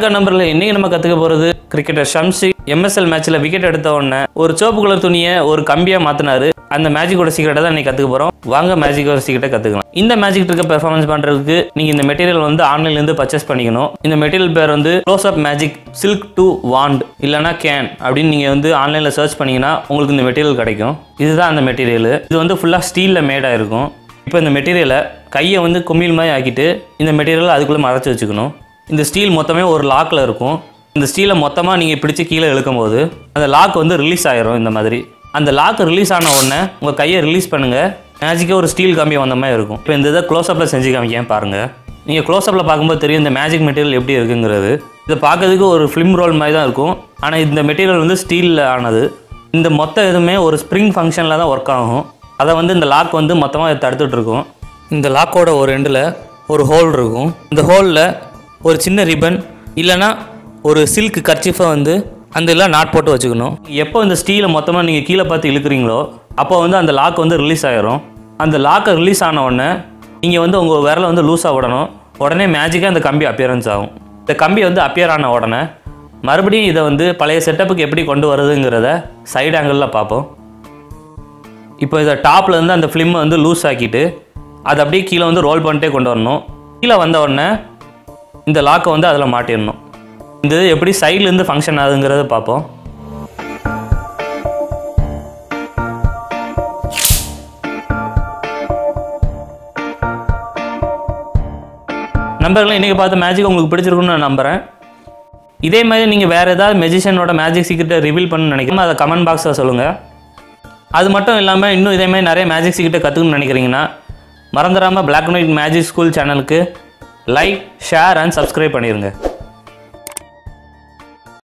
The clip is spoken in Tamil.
வணக்கம் நம்பரில் இன்னைக்கு நம்ம கற்றுக்க போகிறது கிரிக்கெட்டர் ஷம்சி எம்எஸ்எல் மேட்ச்சில் விக்கெட் எடுத்த உடனே ஒரு சோப்பு கலர் துணியை ஒரு கம்பியாக மாற்றினாரு அந்த மேஜிக்கோட சீக்கிரட்டை தான் இன்னைக்கு கற்றுக்க போகிறோம் வாங்க மேஜிக்கோட சீக்கிரட்டை கற்றுக்கலாம் இந்த மேஜிக் ட்ரிக்கை பெர்ஃபார்மன்ஸ் பண்ணுறதுக்கு நீங்கள் இந்த மெட்டீரியல் வந்து ஆன்லைன்லேருந்து பர்ச்சேஸ் பண்ணிக்கணும் இந்த மெட்டீரியல் பேர் வந்து close up magic silk to wand இல்லைனா கேன் அப்படின்னு நீங்கள் வந்து ஆன்லைனில் சர்ச் பண்ணீங்கன்னா உங்களுக்கு இந்த மெட்டீரியல் கிடைக்கும் இதுதான் அந்த மெட்டீரியல் இது வந்து ஃபுல்லாக ஸ்டீலில் மேடாக இருக்கும் இப்போ இந்த மெட்டீரியலை கையை வந்து குமிழ் மாதிரி ஆக்கிட்டு இந்த மெட்டீரியலை அதுக்குள்ளே மறைச்சி வச்சுக்கணும் இந்த ஸ்டீல் மொத்தமே ஒரு லாக்கில் இருக்கும் இந்த ஸ்டீலை மொத்தமாக நீங்கள் பிடிச்சி கீழே இழுக்கும் போது அந்த லாக் வந்து ரிலீஸ் ஆயிரும் இந்த மாதிரி அந்த லாக் ரிலீஸ் ஆன உடனே உங்கள் கையை ரிலீஸ் பண்ணுங்கள் மேஜிக்காக ஒரு ஸ்டீல் கம்பி வந்த மாதிரி இருக்கும் இப்போ இந்த இதை க்ளோஸ்அப்பில் செஞ்சு காமிக்கேன் பாருங்கள் நீங்கள் க்ளோஸ்அப்பில் பார்க்கும்போது தெரியும் இந்த மேஜிக் மெட்டீரியல் எப்படி இருக்குங்கிறது இதை பார்க்கறதுக்கு ஒரு ஃபிலிம் ரோல் மாதிரி தான் இருக்கும் ஆனால் இந்த மெட்டீரியல் வந்து ஸ்டீலில் ஆனது இந்த மொத்த இதுவுமே ஒரு ஸ்ப்ரிங் ஃபங்க்ஷனில் தான் ஒர்க் ஆகும் அதை வந்து இந்த லாக் வந்து மொத்தமாக தடுத்துட்டு இருக்கும் இந்த லாக்கோட ஒரு எண்டில் ஒரு ஹோல் இருக்கும் இந்த ஹோலில் ஒரு சின்ன ரிப்பன் இல்லைன்னா ஒரு சில்க் கர்ச்சிஃபை வந்து அந்த எல்லாம் நாட் போட்டு வச்சுக்கணும் எப்போ இந்த ஸ்டீலை மொத்தமாக நீங்கள் கீழே பார்த்து இழுக்கிறீங்களோ அப்போ வந்து அந்த லாக் வந்து ரிலீஸ் ஆயிரும் அந்த லாக்கை ரிலீஸ் ஆன உடனே நீங்கள் வந்து உங்கள் விரலை வந்து லூஸாக விடணும் உடனே மேஜிக்காக அந்த கம்பி அப்பியரன்ஸ் ஆகும் இந்த கம்பி வந்து அப்பியர் ஆன உடனே மறுபடியும் இதை வந்து பழைய செட்டப்புக்கு எப்படி கொண்டு வருதுங்கிறத சைடு ஆங்கிளில் பார்ப்போம் இப்போ இதை டாப்ல இருந்து அந்த ஃபிலிம்மை வந்து லூஸ் ஆக்கிட்டு அதை அப்படியே கீழே வந்து ரோல் பண்ணிட்டே கொண்டு வரணும் கீழே வந்த உடனே இந்த லாக்கை வந்து அதில் மாட்டிடணும் இந்த இது எப்படி சைட்லேருந்து ஃபங்க்ஷன் ஆகுதுங்கிறத பார்ப்போம் நம்பர்களை இன்றைக்கி பார்த்த மேஜிக் உங்களுக்கு பிடிச்சிருக்குன்னு நான் நம்புகிறேன் இதே மாதிரி நீங்கள் வேறு ஏதாவது மெஜிஷியனோட மேஜிக் சீக்கிரட்டை ரிவீல் பண்ண நினைக்கிறோம் அதை கமெண்ட் பாக்ஸில் சொல்லுங்கள் அது மட்டும் இல்லாமல் இன்னும் இதே மாதிரி நிறைய மேஜிக் சீக்கிரட்டை கற்றுக்கணும்னு நினைக்கிறீங்கன்னா மறந்துடாமல் Black and White magic school சேனலுக்கு லைக் ஷேர் அண்ட் சப்ஸ்கிரைப் பண்ணிடுங்க